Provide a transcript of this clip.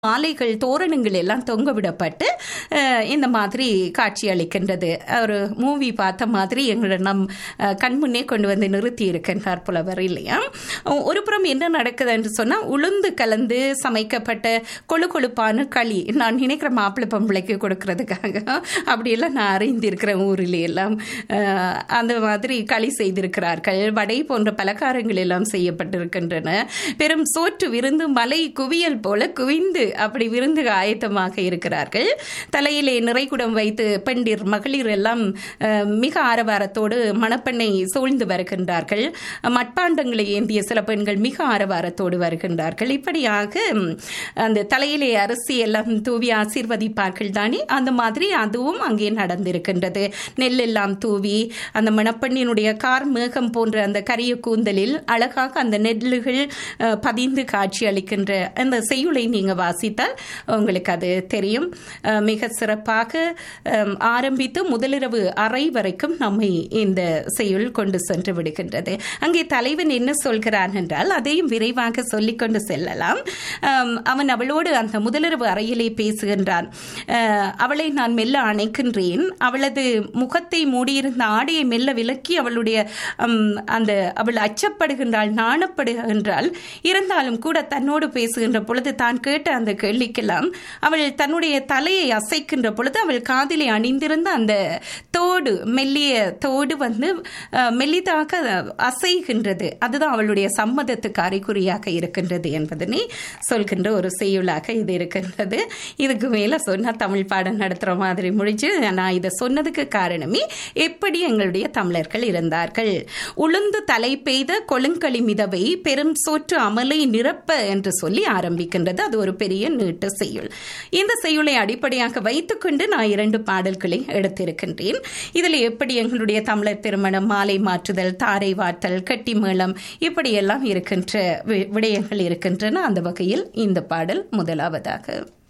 மாலைகள் தோரணங்கள் எல்லாம் தொங்க விடப்பட்டு அஹ், இந்த மாதிரி காட்சி அளிக்கின்றது ஒரு மூவி பார்த்த மாதிரி எங்களை நம் அஹ், கண்முன்னே கொண்டு வந்து நிறுத்தி இருக்கின்றார் புலவர் இல்லையா ஒரு புறம் என்ன நடக்குது என்று சொன்னால் உளுந்து கலந்து சமைக்கப்பட்ட கொழு கொழுப்பான களி நான் நினைக்கிற மாப்பிள்ளை பொம்பளைக்கு கொடுக்கறதுக்காக அப்படியெல்லாம் நான் அறிந்திருக்கிறேன் ஊரில் எல்லாம் அஹ், அந்த மாதிரி களி செய்திருக்கிறார்கள் வடை போன்ற பலகாரங்கள் எல்லாம் செய்யப்பட்டிருக்கின்றன பெரும் சோற்று விருந்து மலை குவியல் போல குவிந்து அப்படி விருந்து ஆயத்தமாக இருக்கிறார்கள் தலையிலே நிறைகுடம் வைத்து பெண்டிர் மகளிர் எல்லாம் அஹ், மிக ஆரவாரத்தோடு மணப்பெண்ணை சூழ்ந்து வருகின்றார்கள் மட்பாண்டங்களை ஏந்திய சில பெண்கள் மிக ஆரவாரத்தோடு வருகின்றார்கள் இப்படியாக ம், அந்த தலையிலே அரிசி எல்லாம் தூவி ஆசீர்வதிப்பார்கள் தானே அந்த மாதிரி அதுவும் அங்கே நடந்திருக்கின்றது நெல் எல்லாம் தூவி அந்த மணப்பெண்ணினுடைய கார் மேகம் போன்ற அந்த கரிய கூந்தலில் அழகாக அந்த நெல்லுகள் அஹ், பதிந்து காட்சி அளிக்கின்ற அந்த செய்யுளை நீங்க வாசித்தால் உங்களுக்கு அது தெரியும் அஹ், மிக சிறப்பாக அம், ஆரம்பித்து முதலிரவு அறை வரைக்கும் நம்மை இந்த செய்யுள் கொண்டு சென்று விடுகின்றது அங்கே தலைவன் என்ன சொல்கிறான் என்றால் அதையும் விரைவாக சொல்லிக்கொண்டு செல்லலாம் அம், அவன் அவளோடு அந்த முதலிரவு அறையிலே பேசுகின்றான் அஹ், அவளை நான் மெல்ல அணைக்கின்றேன் அவளது முகத்தை மூடியிருந்த ஆடையை மெல்ல விலக்கி அவளுடைய அம், அந்த அவள் அச்சப்படுகின்றாள் நாணப்படுகின்றாள் இருந்தாலும் கூட தன்னோடு பேசுகின்ற பொழுது தான் கேட்ட அந்த கேள்விக்கெல்லாம் அவள் தன்னுடைய தலையை அசைக்கின்ற பொழுது அவள் காதிலே அணிந்திருந்த அந்த தோடு மெல்லிய தோடு வந்து அஹ், மெல்லிதாக அசைகின்றது அதுதான் அவளுடைய சம்மதத்துக்கு அறிகுறியாக இருக்கின்றது என்பதனை சொல்கின்ற ஒரு செய்யுளாக இது இருக்கின்றது இதுக்கு மேல சொன்னா தமிழ் பாடம் நடத்துற மாதிரி முடிஞ்சு நான் இதை சொன்னதுக்கு காரணமே எப்படி எங்களுடைய தமிழர்கள் இருந்தார்கள் உளுந்து தலை பெய்த கொழுங்களி மிதவை பெரும் சோற்று அமலை நிரப்ப என்று சொல்லி ஆரம்பிக்கின்றது அது ஒரு பெரிய நீட்டு செய்யுள் இந்த செய்யுளை அடிப்படையாக வைத்துக்கொண்டு நான் இரண்டு பாடல்களை எடுத்திருக்கின்றேன் இதில் எப்படி எங்களுடைய தமிழர் திருமணம் மாலை மாற்றுதல் தாரை வார்த்தல் கட்டி மேளம் இப்படியெல்லாம் இருக்கின்ற வி- விடயங்கள் இருக்கின்றன அந்த வகையில் இந்த பாடல் முதலாவதாக